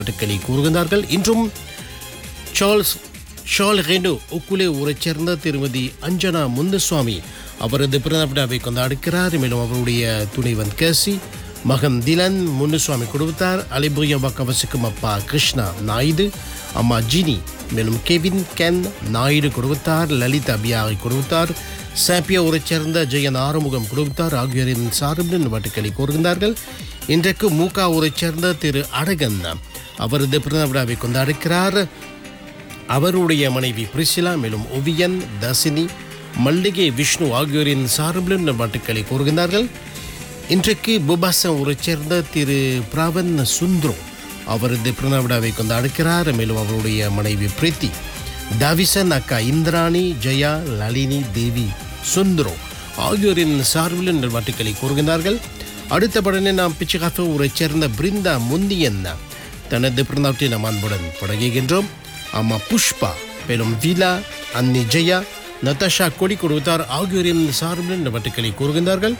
வாழ்த்துக்களை கூறுகின்றார்கள் இன்றும் சார்ல்ஸ் ஷால் ரெனோ உக்குலே ஊரைச் சேர்ந்த திருமதி அஞ்சனா முந்துசுவாமி அவரது பிறந்த விழாவை கொண்டாடுகிறார் மேலும் அவருடைய துணைவன் கேசி மகன் திலன் முன்னுசுவாமி கொடுத்தார் அலிபுயமாக வசிக்கும் அப்பா கிருஷ்ணா நாயுடு அம்மா ஜினி மேலும் கெவின் கென் நாயுடு கொடுத்தார் லலிதா பியாவை கொடுத்தார் சாப்பியா ஊரைச் சேர்ந்த ஜெயன் ஆறுமுகம் கொடுத்தார் ஆகியோரின் சார்பில் வாட்டுக்களை கூறுகின்றார்கள் இன்றைக்கு மூகா ஊரைச் சேர்ந்த திரு அழகன் அவரது பிறந்த விழாவை கொண்டாடுகிறார் அவருடைய மனைவி பிரிசிலா மேலும் ஒவியன் தசினி மல்லிகை விஷ்ணு ஆகியோரின் சார்பிலும் வாழ்த்துக்களை கூறுகின்றார்கள் இன்றைக்கு புபாசம் ஊரைச் சேர்ந்த திரு பிராவன் சுந்த்ரோ அவரது பிறந்த விழாவை கொண்டாடுகிறார் மேலும் அவருடைய மனைவி பிரீத்தி தாவிசன் அக்கா இந்திராணி ஜெயா லலினி தேவி சுந்தரோ ஆகியோரின் சார்பிலும் வாழ்த்துக்களை கூறுகின்றார்கள் அடுத்தபடனே நாம் பிச்சுகாஃபு ஊரைச் சேர்ந்த பிருந்தா முந்தியன் தனது பிறந்தாவட்டை நாம் அன்புடன் தொடங்குகின்றோம் அம்மா புஷ்பா மேலும் விலா அன்னி ஜெயா நதாஷா கொடி கொடுத்தார் ஆகியோரின் சார்பில் இந்த வட்டுக்களை கூறுகின்றார்கள்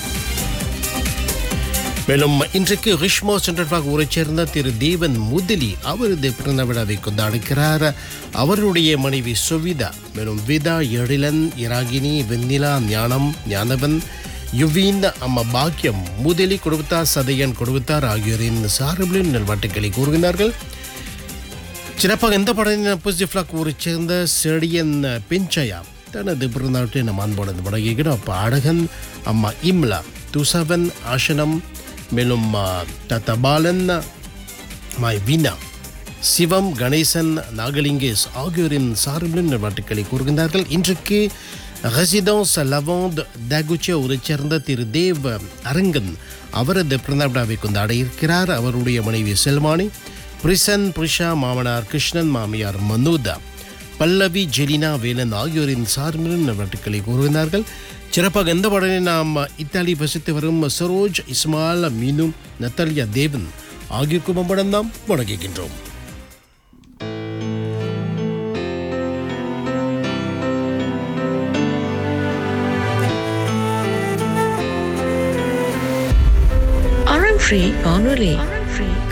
மேலும் இன்றைக்கு ரிஷ்மோ சென்ட்ரல் ஊரைச் சேர்ந்த திரு தேவன் முதலி அவரது பிறந்த விழாவை கொண்டாடுகிறார் அவருடைய மனைவி சுவிதா மேலும் விதா எழிலன் இராகினி வெண்ணிலா ஞானம் ஞானவன் யுவீன் அம்மா பாக்கியம் முதலி கொடுத்தார் சதையன் கொடுத்தார் ஆகியோரின் சார்பில் நல்வாட்டுக்களை கூறுகின்றார்கள் சிறப்பாக இந்த படம் புசிஃப்ளாக் ஊரைச் சேர்ந்த செடியன் பிஞ்சயா தனது பிறந்தநாட்டை நம் அன்போடு வழங்குகிறோம் அப்பா அழகன் அம்மா இம்லா துசவன் ஆசனம் மேலும் தத்த பாலன் மாய் வீணா சிவம் கணேசன் நாகலிங்கேஷ் ஆகியோரின் சார்பிலும் வாழ்த்துக்களை கூறுகின்றார்கள் இன்றைக்கு ரெசிடன்ஸ் லவண்ட் தாகுச்சே ஊரைச் சேர்ந்த திரு தேவ் அரங்கன் அவரது பிறந்த விழாவை கொண்டாட இருக்கிறார் அவருடைய மனைவி செல்மானி பிரிசன் பிரிஷா மாமனார் கிருஷ்ணன் மாமியார் மனோதா பல்லவி ஜெலினா வேலன் ஆகியோரின் சார்பிலும் வாழ்த்துக்களை கூறுகிறார்கள் சிறப்பாக எந்த படனை நாம் இத்தாலி வசித்து வரும் சரோஜ் இஸ்மால் மீனு நத்தலியா தேவன் ஆகியோருக்கும் படம் நாம் வழங்குகின்றோம் RM free வானொலி